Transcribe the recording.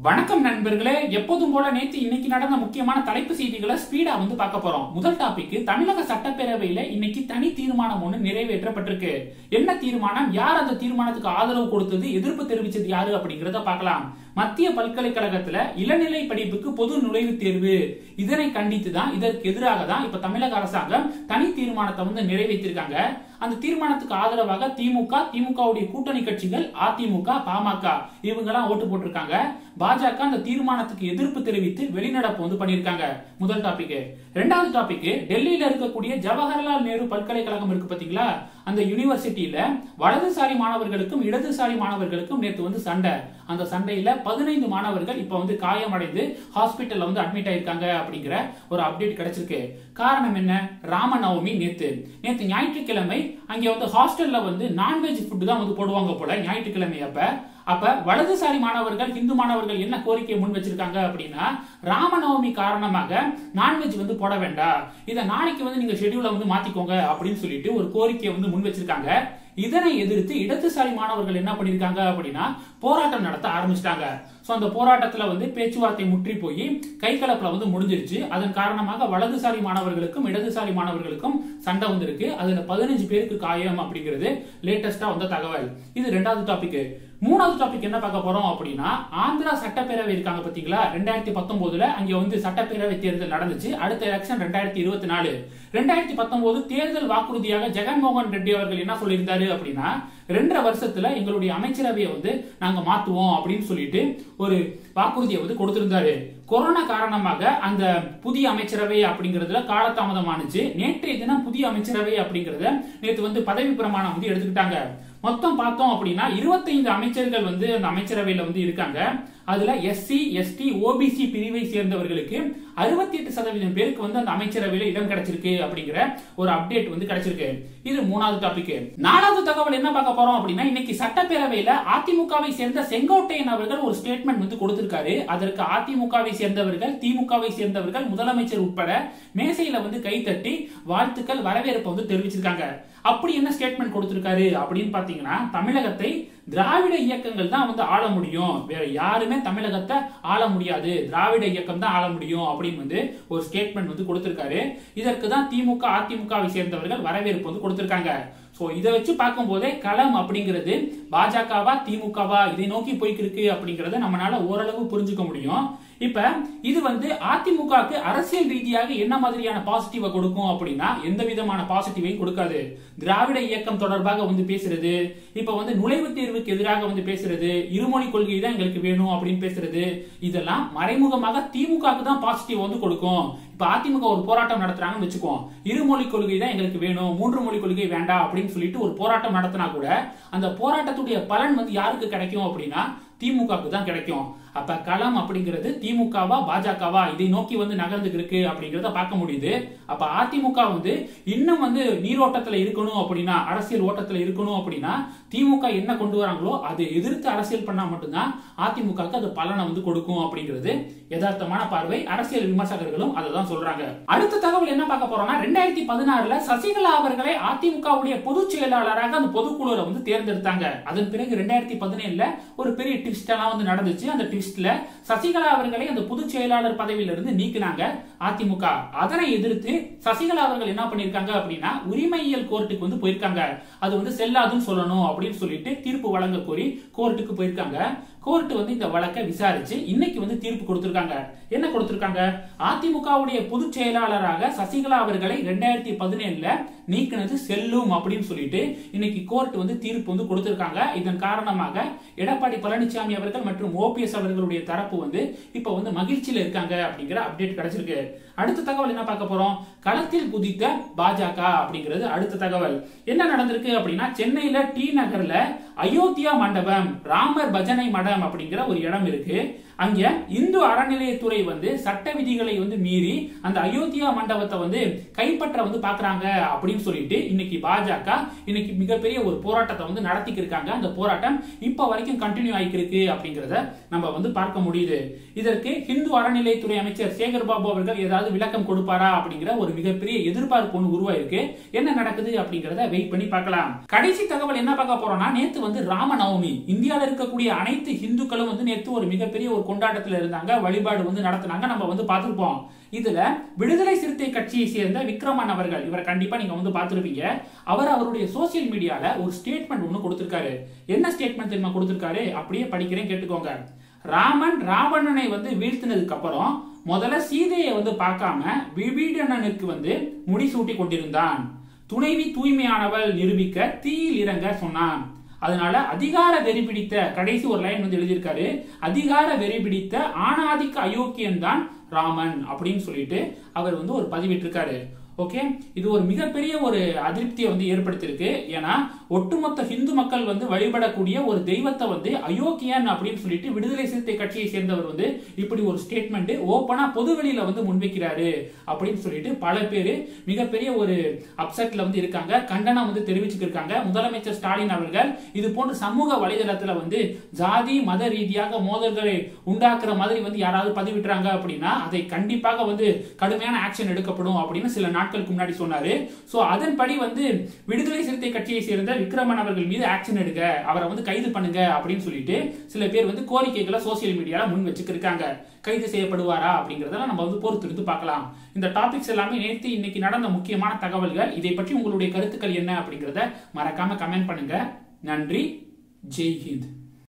வணக்கம் நண்பர்களே எப்போதும் போல நேத்து இன்னைக்கு நடந்த முக்கியமான தலைப்பு செய்திகளை ஸ்பீடா வந்து பார்க்க போறோம் முதல் டாபிக் தமிழக சட்டப்பேரவையில இன்னைக்கு தனி தீர்மானம் ஒன்று நிறைவேற்றப்பட்டிருக்கு என்ன தீர்மானம் யார் அந்த தீர்மானத்துக்கு ஆதரவு கொடுத்தது எதிர்ப்பு தெரிவிச்சது யாரு அப்படிங்கறத பார்க்கலாம் மத்திய பல்கலைக்கழகத்துல இளநிலை படிப்புக்கு பொது நுழைவுத் தேர்வு இதனை கண்டித்து தான் இதற்கு எதிராக தான் இப்ப தமிழக அரசாங்கம் தனி தீர்மானத்தை வந்து நிறைவேற்றிருக்காங்க அந்த தீர்மானத்துக்கு ஆதரவாக திமுக திமுகவுடைய கூட்டணி கட்சிகள் அதிமுக பாமக இவங்க எல்லாம் ஓட்டு போட்டிருக்காங்க பாஜக அந்த தீர்மானத்துக்கு எதிர்ப்பு தெரிவித்து வெளிநடப்பு வந்து பண்ணிருக்காங்க முதல் டாபிக் ரெண்டாவது டாபிக் டெல்லியில இருக்கக்கூடிய ஜவஹர்லால் நேரு பல்கலைக்கழகம் இருக்கு பாத்தீங்களா அந்த யூனிவர்சிட்டியில வலதுசாரி மாணவர்களுக்கும் இடதுசாரி மாணவர்களுக்கும் நேத்து வந்து சண்டை அந்த சண்டையில பதினைந்து மாணவர்கள் இப்ப வந்து காயமடைந்து ஹாஸ்பிட்டல்ல வந்து அட்மிட் ஆயிருக்காங்க அப்படிங்கிற ஒரு அப்டேட் கிடைச்சிருக்கு காரணம் என்ன ராமநவமி நேத்து நேத்து ஞாயிற்றுக்கிழமை அங்க வந்து ஹாஸ்டல்ல வந்து நான்வெஜ் ஃபுட் தான் வந்து போடுவாங்க போல ஞாயிற்றுக்கிழமை அப்ப அப்ப வலதுசாரி மாணவர்கள் இந்து மாணவர்கள் என்ன கோரிக்கை முன் வச்சிருக்காங்க அப்படின்னா ராமநவமி காரணமாக நான்வெஜ் வந்து போட வேண்டாம் இதை நாளைக்கு வந்து நீங்க ஷெடியூல வந்து மாத்திக்கோங்க அப்படின்னு சொல்லிட்டு ஒரு கோரிக்கையை வந்து முன் வச்சிருக்காங்க இதனை எதிர்த்து இடதுசாரி மாணவர்கள் என்ன பண்ணிருக்காங்க அப்படின்னா போராட்டம் நடத்த ஆரம்பிச்சிட்டாங்க சோ அந்த போராட்டத்துல வந்து பேச்சுவார்த்தை முற்றி போய் கைகலப்புல வந்து முடிஞ்சிருச்சு அதன் காரணமாக வலதுசாரி மாணவர்களுக்கும் இடதுசாரி மாணவர்களுக்கும் சண்டை வந்திருக்கு அதுல பதினஞ்சு பேருக்கு காயம் அப்படிங்கிறது லேட்டஸ்டா வந்த தகவல் இது ரெண்டாவது டாபிக் மூணாவது டாபிக் என்ன பார்க்க போறோம் அப்படின்னா ஆந்திரா சட்டப்பேரவை இருக்காங்க பாத்தீங்களா ரெண்டாயிரத்தி பத்தொன்பதுல அங்க வந்து சட்டப்பேரவை தேர்தல் நடந்துச்சு அடுத்த எலெக்ஷன் ரெண்டாயிரத்தி இருபத்தி நாலு ரெண்டாயிரத்தி பத்தொன்பது தேர்தல் வாக்குறுதியாக ஜெகன்மோகன் ரெட்டி அவர்கள் என்ன சொல்லியிருந்தாரு அப்படின்னா ரெண்டரை வருஷத்துல எங்களுடைய அமைச்சரவையை வந்து நாங்க மாத்துவோம் அப்படின்னு சொல்லிட்டு ஒரு வாக்குறுதியை வந்து கொடுத்திருந்தாரு கொரோனா காரணமாக அந்த புதிய அமைச்சரவை அப்படிங்கறதுல காலதாமதமானுச்சு நேற்றைய தினம் புதிய அமைச்சரவை அப்படிங்கறத நேற்று வந்து பதவி பிரமாணம் வந்து எடுத்துக்கிட்டாங்க மொத்தம் பார்த்தோம் அப்படின்னா இருபத்தைந்து அமைச்சர்கள் வந்து அந்த அமைச்சரவையில வந்து இருக்காங்க அதுல எஸ்சி எஸ்டி ஓபிசி பிரிவை சேர்ந்தவர்களுக்கு அறுபத்தி எட்டு சதவீதம் பேருக்கு வந்து அந்த அமைச்சரவையில இடம் கிடைச்சிருக்கு அப்படிங்கிற ஒரு அப்டேட் வந்து கிடைச்சிருக்கு இது மூணாவது டாபிக் நாலாவது தகவல் என்ன பார்க்க போறோம் அப்படின்னா இன்னைக்கு சட்டப்பேரவையில அதிமுகவை சேர்ந்த செங்கோட்டையன் அவர்கள் ஒரு ஸ்டேட்மெண்ட் வந்து கொடுத்திருக்காரு அதற்கு அதிமுகவை சேர்ந்தவர்கள் திமுகவை சேர்ந்தவர்கள் முதலமைச்சர் உட்பட மேசையில வந்து கைத்தட்டி வாழ்த்துக்கள் வரவேற்பு வந்து தெரிவிச்சிருக்காங்க அப்படி என்ன ஸ்டேட்மெண்ட் கொடுத்திருக்காரு அப்படின்னு பாத்தீங்கன்னா தமிழகத்தை திராவிட இயக்கங்கள் தான் வந்து ஆள முடியும் வேற யாருமே தமிழகத்தை ஆள முடியாது திராவிட இயக்கம் தான் ஆள முடியும் அப்படின்னு வந்து ஒரு ஸ்டேட்மெண்ட் வந்து கொடுத்திருக்காரு இதற்கு தான் திமுக அதிமுகவை சேர்ந்தவர்கள் வரவேற்பு வந்து கொடுத்திருக்காங்க சோ இதை வச்சு பார்க்கும் போதே களம் அப்படிங்கிறது பாஜகவா திமுகவா இதை நோக்கி போய்க்கு இருக்கு அப்படிங்கறத நம்மளால ஓரளவு புரிஞ்சுக்க முடியும் இப்ப இது வந்து அதிமுகவுக்கு அரசியல் ரீதியாக என்ன மாதிரியான பாசிட்டிவ கொடுக்கும் அப்படின்னா எந்த விதமான பாசிட்டிவையும் கொடுக்காது திராவிட இயக்கம் தொடர்பாக வந்து பேசுறது இப்ப வந்து நுழைவுத் தேர்வுக்கு எதிராக வந்து பேசுறது இருமொழி கொள்கை தான் எங்களுக்கு வேணும் அப்படின்னு பேசுறது இதெல்லாம் மறைமுகமாக திமுகவுக்கு தான் பாசிட்டிவ் வந்து கொடுக்கும் இப்ப அதிமுக ஒரு போராட்டம் நடத்துறாங்கன்னு வச்சுக்கோம் இருமொழி கொள்கை தான் எங்களுக்கு வேணும் மூன்று மொழி கொள்கை வேண்டாம் அப்படின்னு சொல்லிட்டு ஒரு போராட்டம் நடத்தினா கூட அந்த போராட்டத்துடைய பலன் வந்து யாருக்கு கிடைக்கும் அப்படின்னா திமுகவுக்கு தான் கிடைக்கும் அப்ப களம் அப்படிங்கிறது திமுகவா பாஜகவா இதை நோக்கி வந்து நகர்ந்துக்கு இருக்கு அப்படிங்கறத பார்க்க முடியுது அப்ப அதிமுக வந்து இன்னும் வந்து நீரோட்டத்துல இருக்கணும் அப்படின்னா அரசியல் ஓட்டத்துல இருக்கணும் அப்படின்னா திமுக என்ன கொண்டு வராங்களோ அதை எதிர்த்து அரசியல் பண்ணா மட்டும்தான் அதிமுகவுக்கு அது பலனை வந்து கொடுக்கும் அப்படிங்கிறது யதார்த்தமான பார்வை அரசியல் விமர்சகர்களும் அதை தான் சொல்றாங்க அடுத்த தகவல் என்ன பார்க்க போறோம்னா ரெண்டாயிரத்தி பதினாறுல சசிகலா அவர்களை அதிமுகவுடைய பொதுச் செயலாளராக அந்த பொதுக்குழுல வந்து தேர்ந்தெடுத்தாங்க அதன் பிறகு ரெண்டாயிரத்தி பதினேழுல ஒரு பெரிய ட்விஸ்ட் எல்லாம் வந்து நடந்துச்சு அந்த ட்விஸ்ட்ல சசிகலா அவர்களை அந்த பொதுச் செயலாளர் பதவியிலிருந்து நீக்கினாங்க அதிமுக அதனை எதிர்த்து சசிகலா அவர்கள் என்ன பண்ணிருக்காங்க அப்படின்னா உரிமையியல் கோர்ட்டுக்கு வந்து போயிருக்காங்க அது வந்து செல்லாதுன்னு சொல்லணும் அப்படின்னு சொல்லிட்டு தீர்ப்பு வழங்க கோரி கோர்ட்டுக்கு போயிருக்காங்க கோர்ட் வந்து இந்த வழக்கை விசாரிச்சு இன்னைக்கு வந்து தீர்ப்பு கொடுத்திருக்காங்க என்ன கொடுத்திருக்காங்க அதிமுகவுடைய பொதுச் செயலாளராக சசிகலா அவர்களை ரெண்டாயிரத்தி பதினேழுல நீக்கினது செல்லும் அப்படின்னு சொல்லிட்டு இன்னைக்கு கோர்ட் வந்து தீர்ப்பு வந்து கொடுத்திருக்காங்க இதன் காரணமாக எடப்பாடி பழனிசாமி அவர்கள் மற்றும் ஓபிஎஸ் அவர்களுடைய தரப்பு வந்து இப்ப வந்து மகிழ்ச்சியில இருக்காங்க அப்படிங்கிற அப்டேட் கிடைச்சிருக்கு அடுத்த தகவல் என்ன பார்க்க போறோம் களத்தில் குதித்த பாஜக அப்படிங்கிறது அடுத்த தகவல் என்ன நடந்திருக்கு அப்படின்னா சென்னையில டி நகர்ல அயோத்தியா மண்டபம் ராமர் பஜனை மடம் அப்படிங்கிற ஒரு இடம் இருக்கு அங்க இந்து அறநிலையத்துறை வந்து சட்ட விதிகளை வந்து மீறி அந்த அயோத்தியா மண்டபத்தை வந்து கைப்பற்ற வந்து பாக்குறாங்க அப்படின்னு சொல்லிட்டு இன்னைக்கு பாஜக இன்னைக்கு மிகப்பெரிய ஒரு போராட்டத்தை வந்து நடத்திக்கு இருக்காங்க அந்த போராட்டம் இப்ப வரைக்கும் கண்டினியூ ஆகிருக்கு அப்படிங்கறத நம்ம வந்து பார்க்க முடியுது இதற்கு ஹிந்து அறநிலையத்துறை அமைச்சர் சேகர் பாபு அவர்கள் ஏதாவது விளக்கம் கொடுப்பாரா அப்படிங்கிற ஒரு மிகப்பெரிய எதிர்பார்ப்பு ஒன்று உருவாயிருக்கு என்ன நடக்குது அப்படிங்கறத வெயிட் பண்ணி பார்க்கலாம் கடைசி தகவல் என்ன பார்க்க போறோம்னா நேத்து வந்து ராமநவமி இந்தியாவில் இருக்கக்கூடிய அனைத்து இந்துக்களும் வந்து நேத்து ஒரு மிகப்பெரிய ஒரு கொண்டாட்டத்துல இருந்தாங்க வழிபாடு வந்து நடத்தினாங்க நம்ம வந்து பார்த்திருப்போம் இதுல விடுதலை சிறுத்தை கட்சியை சேர்ந்த விக்ரமன் அவர்கள் இவரை கண்டிப்பா நீங்க வந்து பார்த்திருப்பீங்க அவர் அவருடைய சோசியல் மீடியால ஒரு ஸ்டேட்மெண்ட் ஒன்று கொடுத்திருக்காரு என்ன ஸ்டேட்மெண்ட் தெரியுமா கொடுத்திருக்காரு அப்படியே படிக்கிறேன் கேட்டுக்கோங்க ராமன் ராவணனை வந்து வீழ்த்தினதுக்கு அப்புறம் முதல்ல சீதையை வந்து பார்க்காம விபீடனனுக்கு வந்து முடிசூட்டி கொண்டிருந்தான் துணைவி தூய்மையானவள் நிரூபிக்க தீயில் இறங்க சொன்னான் அதனால அதிகார வெறி பிடித்த கடைசி ஒரு லைன் வந்து எழுதியிருக்காரு அதிகார வெறி பிடித்த ஆணாதிக்க அயோக்கியன் தான் ராமன் அப்படின்னு சொல்லிட்டு அவர் வந்து ஒரு பதிவிட்டிருக்காரு ஓகே இது ஒரு மிகப்பெரிய ஒரு அதிருப்தியை வந்து ஏற்படுத்தியிருக்கு ஏன்னா ஒட்டுமொத்த ஹிந்து மக்கள் வந்து வழிபடக்கூடிய ஒரு தெய்வத்தை வந்து அயோக்கியன் அப்படின்னு சொல்லிட்டு விடுதலை சிறுத்தை கட்சியை சேர்ந்தவர் வந்து இப்படி ஒரு ஸ்டேட்மெண்ட் ஓப்பனா பொதுவெளியில வந்து முன்வைக்கிறாரு அப்படின்னு சொல்லிட்டு பல பேர் மிகப்பெரிய ஒரு அப்செட்ல வந்து இருக்காங்க கண்டனம் வந்து தெரிவிச்சுக்கிருக்காங்க முதலமைச்சர் ஸ்டாலின் அவர்கள் இது போன்ற சமூக வலைதளத்துல வந்து ஜாதி மத ரீதியாக மோதல்களை உண்டாக்குற மாதிரி வந்து யாராவது பதிவிட்டுறாங்க அப்படின்னா அதை கண்டிப்பாக வந்து கடுமையான ஆக்ஷன் எடுக்கப்படும் அப்படின்னு சில நாட்களுக்கு முன்னாடி சொன்னாரு சோ அதன்படி வந்து விடுதலை சிறுத்தை கட்சியை சேர்ந்த விக்ரமன் அவர்கள் மீது ஆக்ஷன் எடுக்க அவரை வந்து கைது பண்ணுங்க அப்படின்னு சொல்லிட்டு சில பேர் வந்து கோரிக்கைகளை சோசியல் மீடியால முன் வச்சுக்கிருக்காங்க கைது செய்யப்படுவாரா அப்படிங்கறதெல்லாம் நம்ம வந்து பொறுத்திருந்து பார்க்கலாம் இந்த டாபிக்ஸ் எல்லாமே நேற்று இன்னைக்கு நடந்த முக்கியமான தகவல்கள் இதை பற்றி உங்களுடைய கருத்துக்கள் என்ன அப்படிங்கறத மறக்காம கமெண்ட் பண்ணுங்க நன்றி ஜெய் ஹிந்த்